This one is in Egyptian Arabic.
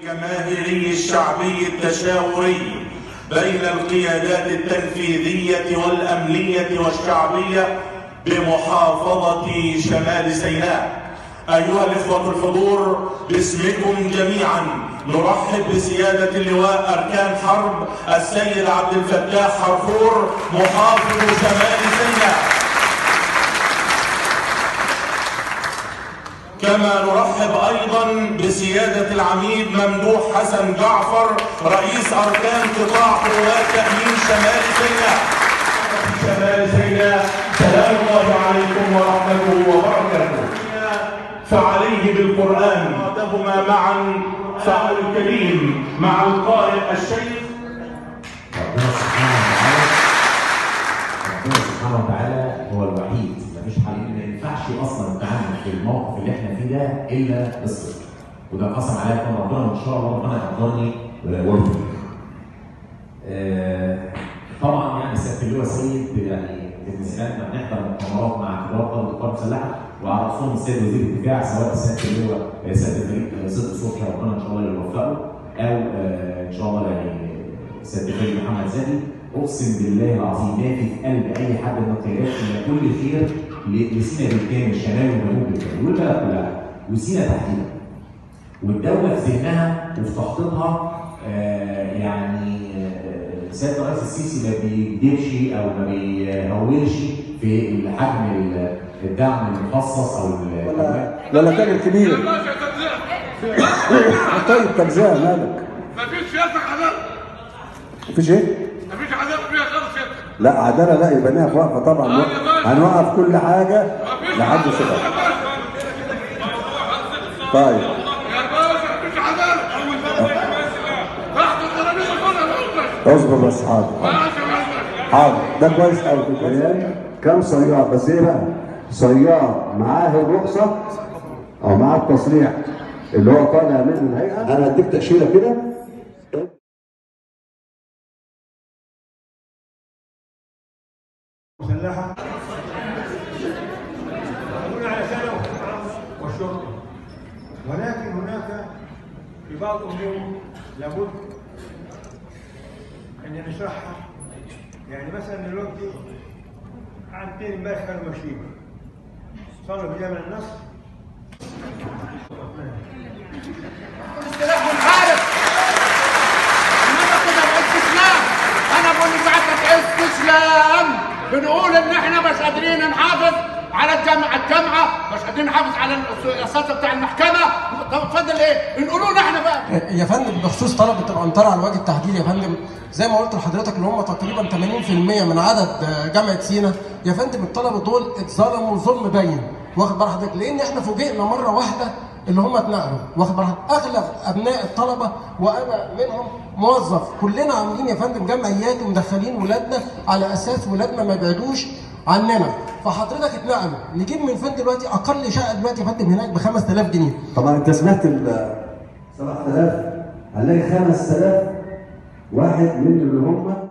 الجماهيري الشعبي التشاوري بين القيادات التنفيذية والأمنية والشعبية بمحافظة شمال سيناء أيها الإخوة الحضور باسمكم جميعا نرحب بسيادة اللواء أركان حرب السيد عبد الفتاح حرفور محافظ شمال سيناء كما نرحب ايضا بسيادة العميد ممدوح حسن جعفر رئيس اركان قطاع قوات تأمين شمال سيناء شمال سيناء سلام الله عليكم ورحمته وبركاته فعليه بالقرآن هما معا فعل الكريم مع القائد الشيخ ربنا سبحانه وتعالى ربنا سبحانه وتعالى هو الوحيد مفيش حل ما ينفعش اصلا التعامل في الموقف اللي احنا فيه ده الا بالصدق وده قسم عليا كان ربنا وان شاء الله ربنا يقدرني ويوفقني. آه طبعا يعني سياده اللواء سيد يعني بالنسبه لنا بنحضر مؤتمرات مع كبار قوات القوات المسلحه وعلى راسهم السيد وزير الدفاع سواء سياده اللواء سياده الفريق صدق صبحي ربنا ان شاء الله يوفقه او آه ان شاء الله يعني سياده الفريق محمد زكي اقسم بالله العظيم ما في قلب اي حد من القيادات ان كل خير ل- لسينا بالكامل شمال وجنوب بالكامل والبلد كلها وسينا تحديدا والدوله في ذهنها وفي تخطيطها آه، يعني آه، سياده الرئيس السيسي ما بيكدبش او ما بيهولش في حجم ال- الدعم المخصص او ال- ولا ولا تاجر كبير ماشي تجزئة طيب تجزئه مالك مفيش سياسة عدالة مفيش ايه؟ مفيش عدالة فيها خالص سياسة لا عداله لا يبقى لها واقفه طبعا آه يا باشا. هنوقف كل حاجه مفيش لحد عدالة. صبح يا باشا. طيب يا باشا مفيش عدالة تحت الترابيزة كلها اصبر بس حاضر ماشي ماشي حاضر ده كويس قوي كم صياد بس ايه بقى؟ صياد معاه الرخصه او معاه التصريح اللي هو طالع من الهيئه انا اديك تاشيره كده مسلحة يقولون على سنة والشرطة ولكن هناك في بعض الأمور لابد أن نشرحها يعني مثلا دلوقتي عندنا امبارح كانوا ماشيين صلوا في جامع النصر استلام منحرف انما كده استسلام انا بقول لسعادتك استسلام بنقول ان احنا مش قادرين نحافظ على الجامعه الجامعه مش قادرين نحافظ على الاساس بتاع المحكمه طب اتفضل ايه نقولوا احنا بقى يا فندم بخصوص طلبة الأمطار على وجه التحديد يا فندم زي ما قلت لحضرتك اللي هم تقريبا 80% من عدد جامعة سينا يا فندم الطلبة دول اتظلموا ظلم باين واخد بال حضرتك لأن احنا فوجئنا مرة واحدة اللي هم اتنقلوا واخد بال حضرتك أغلب أبناء الطلبة وأنا منهم موظف كلنا عاملين يا فندم جمعيات ومدخلين ولادنا على أساس ولادنا ما يبعدوش عننا فحضرتك اتنقلوا نجيب من فين دلوقتي أقل شقة دلوقتي يا فندم هناك ب 5000 جنيه طبعا انت سمعت ال 7000 هنلاقي 5000 واحد من اللي هم